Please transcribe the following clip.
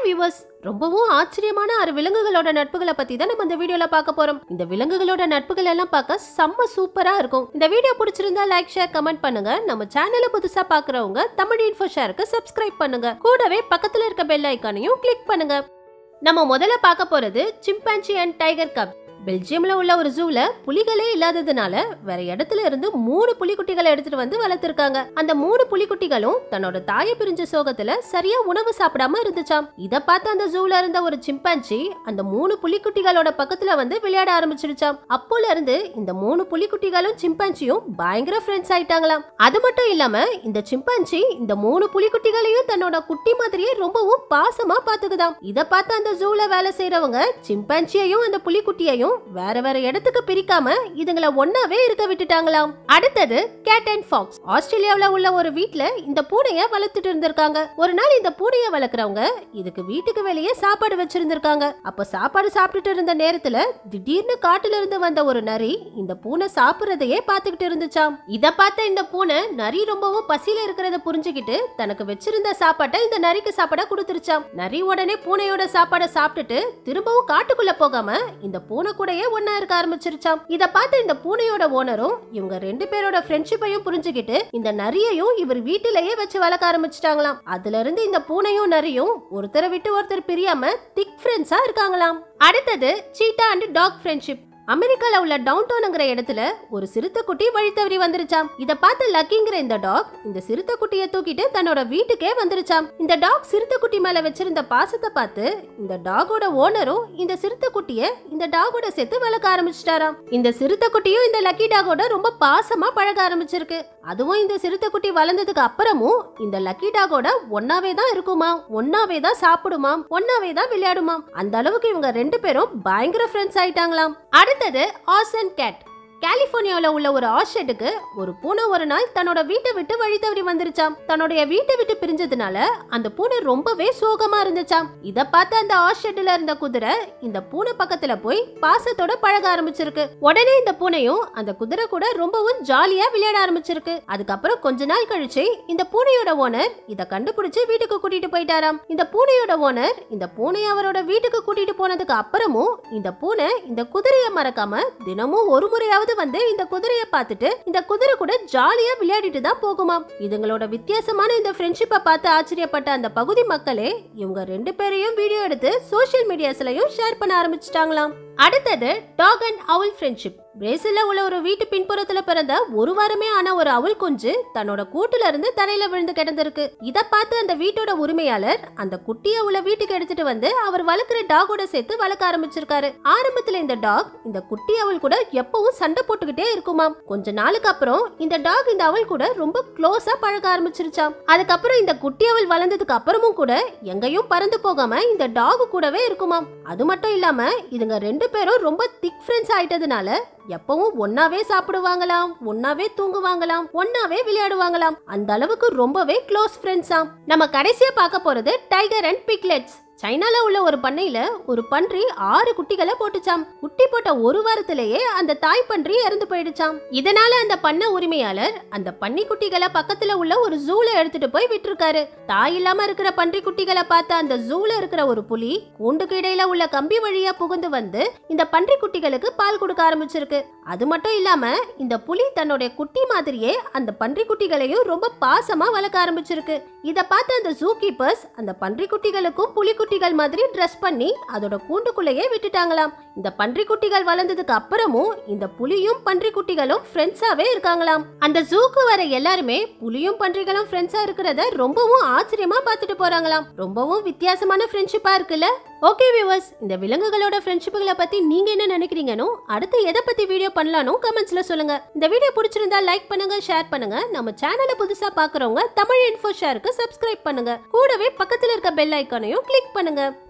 viewers ரொம்பவும் ஆச்சரியமான ஆறு விலங்குகளோட நட்புகளை பத்தி தான் நம்ம இந்த வீடியோல பார்க்க போறோம் இந்த விலங்குகளோட நட்புகள் எல்லாம் பார்க்க செம்ம சூப்பரா இருக்கும் இந்த வீடியோ பிடிச்சிருந்தா லைக் ஷேர் கமெண்ட் பண்ணுங்க நம்ம சேனலை புதுசா பாக்குறவங்க தமிழ் இன்ஃபோ ஷேருக்கு சப்ஸ்கிரைப் பண்ணுங்க கூடவே பக்கத்துல இருக்க பெல் ஐக்கானையும் கிளிக் பண்ணுங்க நம்ம முதல்ல பார்க்க போறது சிம்பான்சி அண்ட் டைகர் கப் பெல்ஜியம்ல உள்ள ஒரு ஜூல புலிகளே இல்லாததுனால வேற இடத்துல இருந்து மூணு புலிக்குட்டிகளை எடுத்துட்டு வந்து வளர்த்திருக்காங்க அந்த மூணு புலிக்குட்டிகளும் தன்னோட தாயை பிரிஞ்ச சோகத்துல சரியா உணவு சாப்பிடாம இருந்துச்சாம் இத பார்த்து அந்த ஜூல இருந்த ஒரு சிம்பான்சி அந்த மூணு புலிக்குட்டிகளோட பக்கத்துல வந்து விளையாட ஆரம்பிச்சிருச்சாம் அப்போல இருந்து இந்த மூணு புலிக்குட்டிகளும் சிம்பான்சியும் பயங்கர ஃப்ரெண்ட்ஸ் ஆயிட்டாங்களாம் அது மட்டும் இல்லாம இந்த சிம்பான்சி இந்த மூணு புலிக்குட்டிகளையும் தன்னோட குட்டி மாதிரியே ரொம்பவும் பாசமா பாத்துக்குதாம் இத பார்த்து அந்த ஜூல வேலை செய்யறவங்க சிம்பான்சியையும் அந்த புலிக்குட்டியையும் வேற வேற இடத்துக்கு பிரிக்காம இதுங்கள ஒன்னாவே இருக்க விட்டுட்டாங்களாம் அடுத்தது கேட் அண்ட் ஃபாக்ஸ் ஆஸ்திரேலியாவுல உள்ள ஒரு வீட்ல இந்த பூனைய வளர்த்துட்டு இருந்திருக்காங்க ஒரு நாள் இந்த பூனைய வளர்க்குறவங்க இதுக்கு வீட்டுக்கு வெளியே சாப்பாடு வச்சிருந்திருக்காங்க அப்ப சாப்பாடு சாப்பிட்டுட்டு இருந்த நேரத்துல திடீர்னு காட்டுல இருந்து வந்த ஒரு நரி இந்த பூனை சாப்பிடுறதையே பாத்துக்கிட்டு இருந்துச்சாம் இத பார்த்த இந்த பூனை நரி ரொம்பவும் பசியில இருக்கிறத புரிஞ்சுக்கிட்டு தனக்கு வச்சிருந்த சாப்பாட்டை இந்த நரிக்கு சாப்பாட கொடுத்துருச்சாம் நரி உடனே பூனையோட சாப்பாடை சாப்பிட்டுட்டு திரும்பவும் காட்டுக்குள்ள போகாம இந்த பூனை கூடயே ஒன்னா இருக்க ஆரம்பிச்சிருச்சாம் இத பார்த்த இந்த பூனையோட ஓனரும் இவங்க ரெண்டு பேரோட ஃப்ரெண்ட்ஷிப்பையும் புரிஞ்சுக்கிட்டு இந்த நரியையும் இவர் வீட்டிலேயே வச்சு வளர்க்க ஆரம்பிச்சிட்டாங்களாம் அதுல இருந்து இந்த பூனையும் நரியும் ஒருத்தரை விட்டு ஒருத்தர் பிரியாம திக் ஃப்ரெண்ட்ஸா இருக்காங்களாம் அடுத்தது சீட்டா அண்ட் டாக் ஃப்ரெண்ட்ஷிப் அமெரிக்கால உள்ள டவுன் டவுனுங்கிற இடத்துல ஒரு சிறுத்தை குட்டி வழி தவறி வந்துருச்சாம் இத பார்த்து லக்கிங்கிற இந்த டாக் இந்த சிறுத்தை குட்டியை தூக்கிட்டு தன்னோட வீட்டுக்கே வந்துருச்சாம் இந்த டாக் சிறுத்தை குட்டி மேல வச்சிருந்த பாசத்தை பார்த்து இந்த டாகோட ஓனரும் இந்த சிறுத்தை குட்டிய இந்த டாகோட சேர்த்து வளர்க்க ஆரம்பிச்சிட்டாராம் இந்த சிறுத்தை குட்டியும் இந்த லக்கி டாகோட ரொம்ப பாசமா பழக ஆரம்பிச்சிருக்கு அதுவும் இந்த சிறுத்தை குட்டி வளர்ந்ததுக்கு அப்புறமும் இந்த லக்கி டாகோட ஒன்னாவே தான் இருக்குமா ஒன்னாவே தான் சாப்பிடுமாம் ஒன்னாவே தான் விளையாடுமாம் அந்த அளவுக்கு இவங்க ரெண்டு பேரும் பயங்கர ஃப்ரெண்ட்ஸ் ஆயிட்டாங்களாம் அடுத்தது ஆஸ் அண்ட் கேட் கலிபோர்னியாவில் உள்ள ஒரு ஆர்ஷெட்டுக்கு ஒரு பூனை ஒரு நாள் தன்னோட வீட்டை விட்டு வழி தவறி வந்துருச்சாம் தன்னுடைய வீட்டை விட்டு பிரிஞ்சதுனால அந்த பூனை ரொம்பவே சோகமா இருந்துச்சாம் இத பார்த்து அந்த ஆர்ஷெட்ல இருந்த குதிரை இந்த பூனை பக்கத்துல போய் பாசத்தோட பழக ஆரம்பிச்சிருக்கு உடனே இந்த பூனையும் அந்த குதிரை கூட ரொம்பவும் ஜாலியா விளையாட ஆரம்பிச்சிருக்கு அதுக்கப்புறம் கொஞ்ச நாள் கழிச்சு இந்த பூனையோட ஓனர் இத கண்டுபிடிச்சு வீட்டுக்கு கூட்டிட்டு போயிட்டாராம் இந்த பூனையோட ஓனர் இந்த பூனையை அவரோட வீட்டுக்கு கூட்டிட்டு போனதுக்கு அப்புறமும் இந்த பூனை இந்த குதிரையை மறக்காம தினமும் ஒரு முறையாவது வந்து இந்த குதிரையை பார்த்துட்டு இந்த குதிரை கூட ஜாலியா விளையாடிட்டு தான் போகுமாம் இதுங்களோட வித்தியாசமான இந்த ஃப்ரெண்ட்ஷிப்பை பார்த்து ஆச்சரியப்பட்ட அந்த பகுதி மக்களே இவங்க ரெண்டு பேரையும் வீடியோ எடுத்து சோஷியல் மீடியாஸ்லயும் ஷேர் பண்ண ஆரம்பிச்சிட்டாங்களாம் அடுத்தது டாக் அண்ட் அவுல் ஃப்ரெண்ட்ஷிப் பிரேசில்ல உள்ள ஒரு வீட்டு பின்புறத்துல பிறந்த ஒரு வாரமே ஆன ஒரு அவுல் குஞ்சு தன்னோட கூட்டுல இருந்து தரையில விழுந்து கிடந்திருக்கு இத பார்த்து அந்த வீட்டோட உரிமையாளர் அந்த குட்டி அவளை வீட்டுக்கு எடுத்துட்டு வந்து அவர் வளர்க்குற டாகோட சேர்த்து வளர்க்க ஆரம்பிச்சிருக்காரு ஆரம்பத்துல இந்த டாக் இந்த குட்டி அவள் கூட எப்பவும் சண்டை போட்டுக்கிட்டே இருக்குமாம் கொஞ்ச நாளுக்கு அப்புறம் இந்த டாக் இந்த அவள் கூட ரொம்ப க்ளோஸா பழக ஆரம்பிச்சிருச்சாம் அதுக்கப்புறம் இந்த குட்டி அவள் வளர்ந்ததுக்கு அப்புறமும் கூட எங்கேயும் பறந்து போகாம இந்த டாக் கூடவே இருக்குமாம் அது மட்டும் இல்லாம இதுங்க ரெண்டு பேரும் ரொம்ப திக் ஃப்ரெண்ட்ஸ் ஆயிட்டதுனால எப்பவும் ஒன்னாவே சாப்பிடுவாங்களாம் ஒன்னாவே தூங்குவாங்களாம் ஒன்னாவே விளையாடுவாங்களாம் அந்த அளவுக்கு ரொம்பவே க்ளோஸ் ஃப்ரெண்ட்ஸாம் நம்ம கடைசியா பார்க்க போறது டைகர் அண்ட் பிக்லெட்ஸ் சைனால உள்ள ஒரு பண்ணையில ஒரு பன்றி ஆறு குட்டிகளை போட்டுச்சாம் குட்டி போட்ட ஒரு வாரத்திலேயே அந்த தாய் பன்றி இறந்து போயிடுச்சாம் இதனால அந்த பண்ணை உரிமையாளர் அந்த பன்னி குட்டிகளை பக்கத்துல உள்ள ஒரு ஜூல எடுத்துட்டு போய் விட்டுருக்காரு தாய் இல்லாம இருக்கிற பன்றி குட்டிகளை பார்த்த அந்த ஜூல இருக்கிற ஒரு புலி கூண்டுக்கு இடையில உள்ள கம்பி வழியா புகுந்து வந்து இந்த பன்றி குட்டிகளுக்கு பால் கொடுக்க ஆரம்பிச்சிருக்கு அது மட்டும் இல்லாம இந்த புலி தன்னுடைய குட்டி மாதிரியே அந்த பன்றி குட்டிகளையும் ரொம்ப பாசமா வளர்க்க ஆரம்பிச்சிருக்கு இத பார்த்த அந்த ஜூ கீப்பர்ஸ் அந்த பன்றி குட்டிகளுக்கும் புலி குட்டிகள் மாதிரி ட்ரெஸ் பண்ணி அதோட கூண்டுக்குள்ளேயே விட்டுட்டாங்களாம் இந்த பன்றி குட்டிகள் வளர்ந்ததுக்கு அப்புறமும் இந்த புலியும் பன்றி குட்டிகளும் ஃப்ரெண்ட்ஸாவே இருக்காங்களாம் அந்த ஜூக்கு வர எல்லாருமே புலியும் பன்றிகளும் ஃப்ரெண்ட்ஸா இருக்கிறத ரொம்பவும் ஆச்சரியமா பார்த்துட்டு போறாங்களாம் ரொம்பவும் வித்தியாசமான ஃப்ரெண்ட்ஷிப்பா இருக்குல்ல ஓகே வியூவர்ஸ் இந்த விலங்குகளோட ஃப்ரெண்ட்ஷிப்புகளை பத்தி நீங்க என்ன நினைக்கிறீங்கன்னு அடுத்து எதை பத்தி வீடியோ பண்ணலானோ கமெண்ட்ஸ்ல சொல்லுங்க இந்த வீடியோ பிடிச்சிருந்தா லைக் பண்ணுங்க ஷேர் பண்ணுங்க நம்ம சேனலை புதுசா பாக்குறவங்க தமிழ் இன்ஃபோ ஷேருக்கு சப்ஸ்கிரைப் பண்ணுங்க கூடவே பக்கத்துல இருக்க பெல் ஐக்கானையும் கிளிக் பண்ணுங்க